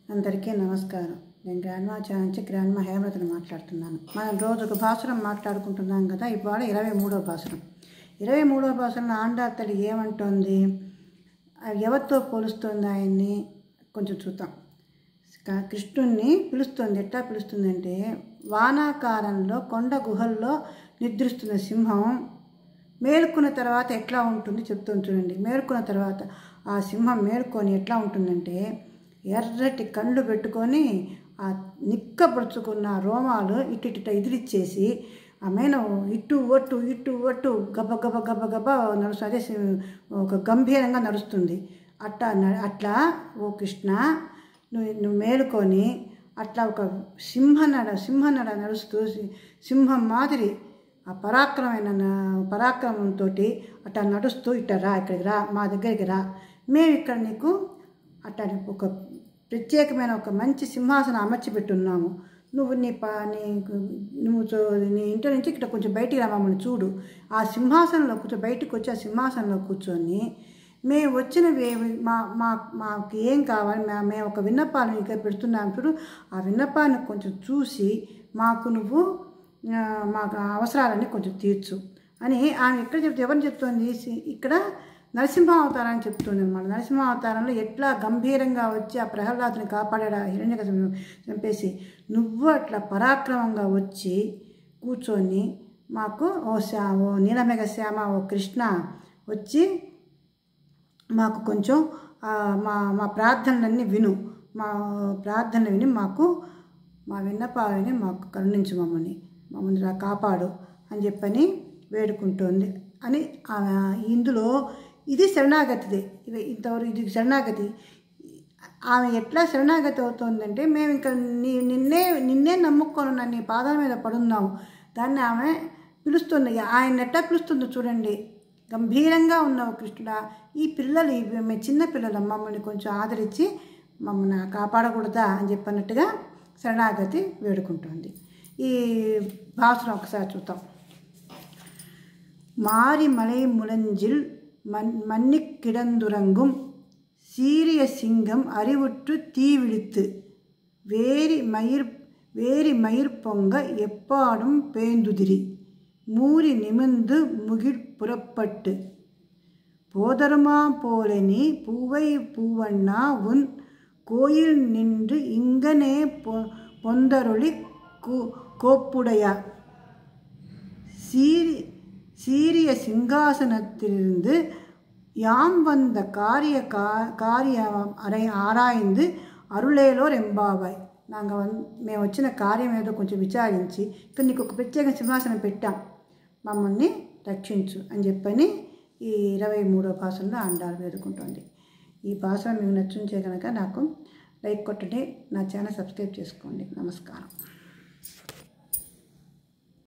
అందరికీ నమస్కారం నేను గ్రాండ్మా ఛానల్ నుంచి గ్రాండ్మా హేమలతని మాట్లాడుతున్నాను మనం రోజు ఒక భాషరం మాట్లాడుకుంటున్నాం కదా ఇవాళ ఇరవై మూడో భాషరం ఇరవై మూడో భాషలో ఆండాతడి ఏమంటోంది అది ఎవరితో పోలుస్తుంది ఆయన్ని కొంచెం చూద్దాం క- కృష్ణుణ్ణి పిలుస్తుంది ఎట్లా పిలుస్తుందంటే వానాకాలంలో కొండ గుహల్లో నిద్రిస్తున్న సింహం మేలుకున్న తర్వాత ఎట్లా ఉంటుంది చెప్తుంది చూడండి మేలుకున్న తర్వాత ఆ సింహం మేలుకొని ఎట్లా ఉంటుందంటే ఎర్రటి కళ్ళు పెట్టుకొని ఆ నిక్కపరుచుకున్న రోమాలు ఇటు ఇటు ఇదిలిచ్చేసి ఆ మేన ఇటు ఒట్టు ఇటు ఒట్టు గబ గబ గబ గబ నడుస్తుంది అదే సి- ఒక గంభీరంగా నడుస్తుంది అట్లా న- అట్లా ఓ కృష్ణ నువ్వు నువ్వు మేలుకొని అట్లా ఒక సింహనడ సింహనడ నడుస్తూ సి- సింహం మాదిరి ఆ పరాక్రమైన నా- పరాక్రమంతో అట్లా నడుస్తూ ఇట్లా రా ఇక్కడికి రా మా దగ్గరికి రా మేము ఇక్కడ నీకు అట్లా ఒక ప్రత్యేకమైన ఒక మంచి సింహాసనం అమర్చి పెట్టున్నాము నువ్వు నీ పా నీ నువ్వు చూ- నీ ఇంటి నుంచి ఇక్కడ కొంచెం బయటికి రా మమ్మల్ని చూడు ఆ సింహాసనంలో కొంచెం బయటకు వచ్చి ఆ సింహాసనంలో కూర్చొని మేము వచ్చినవి ఏవి మా మా మాకు ఏం కావాలి మా మేము ఒక విన్నపాలను ఇక్కడ పెడుతున్నాం చూడు ఆ విన్నపాన్ని కొంచెం చూసి మాకు నువ్వు ఆ, మాకు అవసరాలన్నీ కొంచెం తీర్చు అని ఆమె ఎక్కడ చెప్తే ఎవరిని చెప్తుంది సి- ఇక్కడ నరసింహ అవతారాన్ని చెప్తుంది అనమాట నరసింహ అవతారంలో ఎట్లా గంభీరంగా వచ్చి ఆ ప్రహ్లాదుని కాపాడాడు ఆ హిరణ్య చంపేసి నువ్వు అట్లా పరాక్రమంగా వచ్చి కూర్చొని మాకు ఓ శ్యా ఓ నీలమేఘ శ్యామ ఓ కృష్ణ వచ్చి మాకు కొంచెం ఆ, మా మా ప్రార్థనలన్నీ విను మా ప్రార్థనలు విని మాకు మా విన్నపాలని మాకు కరుణించు మమ్మల్ని మమ్మల్ని రా కాపాడు అని చెప్పని వేడుకుంటోంది అని ఆమె ఇందులో ఇది శరణాగతిదే ఇది ఇంతవరకు ఇది శరణాగతి ఆమె ఎట్లా శరణాగతి అవుతుందంటే మేము ఇంకా నీ నిన్నే నిన్నే నమ్ముకొని ఉన్న నీ పాదాల మీద పడున్నాము దాన్ని ఆమె పిలుస్తుంది ఆయన ఎట్లా పిలుస్తుందో చూడండి గంభీరంగా ఉన్నావు కృష్ణుడా ఈ పిల్లలు ఇవి మేము చిన్న పిల్లలు మమ్మల్ని కొంచెం ఆదరించి మమ్మల్ని కాపాడకూడదా అని చెప్పినట్టుగా శరణాగతి వేడుకుంటుంది ఈ భాషను ఒకసారి చూద్దాం மாறி மலை முழஞ்சில் மண் மன்னி கிடந்துறங்கும் சீரிய சிங்கம் அறிவுற்று தீவிழித்து வேரி மயிர் வேரி மயிர் பொங்க எப்பாடும் பேந்துதிரி மூறி நிமிர்ந்து முகிழ் புறப்பட்டு போதருமா போல நீ பூவை பூவண்ணா உன் கோயில் நின்று இங்கனே பொ பொந்தருளி கோ கோப்புடையா சீரி சீரிய சிங்காசனத்திலிருந்து யாம் வந்த காரிய கா காரியம் అరై ఆరాయింది అరుళేలో రెంబాబాయ్ నాங்கள் వన్ మేము వచ్చిన కార్యం ఏదో కొంచెం విచారించి ఇక్కడ నీకు ఒక ప్రత్యేక సింహాసనం పెట్టాం మమ్మల్ని రక్షించు అని చెప్పని ఈ ఇరవై మూడో భాషలో అండాలు వేడుకుంటుంది ఈ భాష మీకు నచ్చుంచే కనుక నాకు లైక్ కొట్టండి నా ఛానల్ సబ్స్క్రైబ్ చేసుకోండి నమస్కారం